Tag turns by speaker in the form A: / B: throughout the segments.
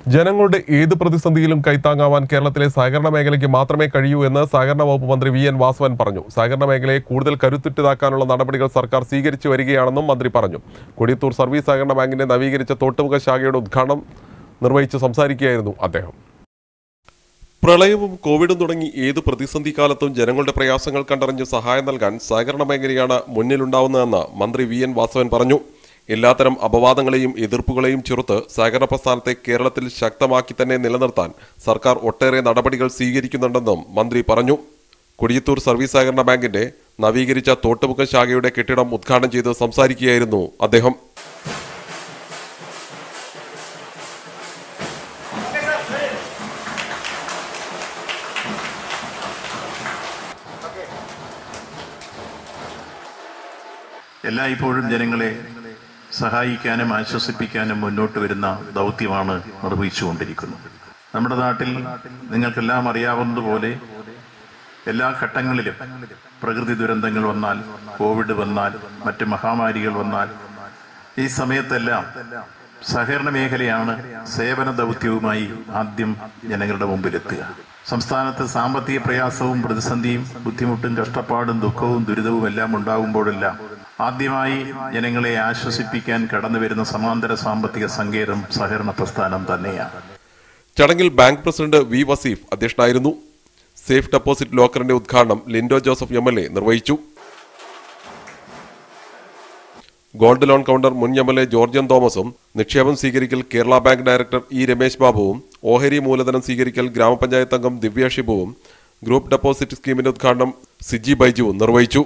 A: ജനങ്ങളുടെ ഏത് പ്രതിസന്ധിയിലും കൈത്താങ്ങാവാൻ കേരളത്തിലെ സഹകരണ മേഖലയ്ക്ക് മാത്രമേ കഴിയൂ എന്ന് സഹകരണ വകുപ്പ് മന്ത്രി വി എൻ വാസവൻ പറഞ്ഞു സഹകരണ മേഖലയെ കൂടുതൽ കരുത്തുറ്റതാക്കാനുള്ള നടപടികൾ സർക്കാർ സ്വീകരിച്ചു വരികയാണെന്നും മന്ത്രി പറഞ്ഞു കൊടിയത്തൂർ സർവീസ് സഹകരണ ബാങ്കിന്റെ നവീകരിച്ച തോട്ടുമുഖ ശാഖയുടെ ഉദ്ഘാടനം നിർവഹിച്ച് സംസാരിക്കുകയായിരുന്നു അദ്ദേഹം പ്രളയവും കോവിഡും തുടങ്ങി ഏത് പ്രതിസന്ധി കാലത്തും ജനങ്ങളുടെ പ്രയാസങ്ങൾ കണ്ടറിഞ്ഞ് സഹായം നൽകാൻ സഹകരണ മേഖലയാണ് മുന്നിലുണ്ടാവുന്നതെന്ന് മന്ത്രി വി എൻ വാസവൻ പറഞ്ഞു എല്ലാത്തരം അപവാദങ്ങളെയും എതിർപ്പുകളെയും ചെറുത്ത് സഹകരണ പ്രസ്ഥാനത്തെ കേരളത്തിൽ ശക്തമാക്കി തന്നെ നിലനിർത്താൻ സർക്കാർ ഒട്ടേറെ നടപടികൾ സ്വീകരിക്കുന്നുണ്ടെന്നും മന്ത്രി പറഞ്ഞു കൊടിയത്തൂർ സർവീസ് സഹകരണ ബാങ്കിന്റെ നവീകരിച്ച തോട്ടുമുഖം ശാഖയുടെ കെട്ടിടം ഉദ്ഘാടനം ചെയ്ത് സംസാരിക്കുകയായിരുന്നു അദ്ദേഹം
B: എല്ലായ്പ്പോഴും ജനങ്ങളെ സഹായിക്കാനും ആശ്വസിപ്പിക്കാനും മുന്നോട്ട് വരുന്ന ദൗത്യമാണ് നിർവഹിച്ചുകൊണ്ടിരിക്കുന്നത് നമ്മുടെ നാട്ടിൽ നിങ്ങൾക്കെല്ലാം അറിയാവുന്നതുപോലെ എല്ലാ ഘട്ടങ്ങളിലും പ്രകൃതി ദുരന്തങ്ങൾ വന്നാൽ കോവിഡ് വന്നാൽ മറ്റ് മഹാമാരികൾ വന്നാൽ ഈ സമയത്തെല്ലാം സഹകരണ മേഖലയാണ് സേവന ദൗത്യവുമായി ആദ്യം ജനങ്ങളുടെ മുമ്പിലെത്തുക സംസ്ഥാനത്ത് സാമ്പത്തിക പ്രയാസവും പ്രതിസന്ധിയും ബുദ്ധിമുട്ടും കഷ്ടപ്പാടും ദുഃഖവും ദുരിതവും എല്ലാം ഉണ്ടാകുമ്പോഴെല്ലാം ആദ്യമായി ജനങ്ങളെ ആശ്വസിപ്പിക്കാൻ കടന്നു വരുന്ന സമാന്തര സാമ്പത്തിക സങ്കേതം സഹകരണ പ്രസ്ഥാനം തന്നെയാണ്
A: ചടങ്ങിൽ ബാങ്ക് പ്രസിഡന്റ് വി വസീഫ് അധ്യക്ഷനായിരുന്നു സേഫ് ഡെപ്പോസിറ്റ് ലോക്കറിന്റെ ഉദ്ഘാടനം Lindo Joseph M L A നിർവഹിച്ചു ഗോൾഡ് ലോൺ കൗണ്ടർ മുൻ എം എൽ എ ജോർജൻ തോമസും നിക്ഷേപം സ്വീകരിക്കൽ Kerala bank director E Ramesh ബാബുവും ഓഹരി മൂലധനം സ്വീകരിക്കൽ ഗ്രാമപഞ്ചായത്ത് അംഗം ദിവ്യ ഷിബുവും ഗ്രൂപ്പ് ഡെപ്പോസിറ്റ് സ്കീമിന്റെ ഉദ്ഘാടനം സിജി ബൈജുവും നിർവഹിച്ചു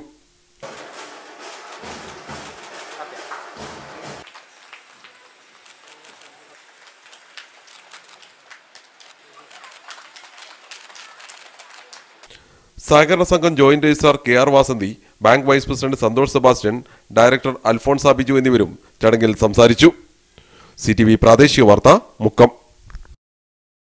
A: സഹകരണ സംഘം joint registrar K R Vasanthi bank vice president Santhosh Sebastian director Alphonsa Biju എന്നിവരും ചടങ്ങിൽ സംസാരിച്ചു സി പ്രാദേശിക വാർത്ത മുക്കം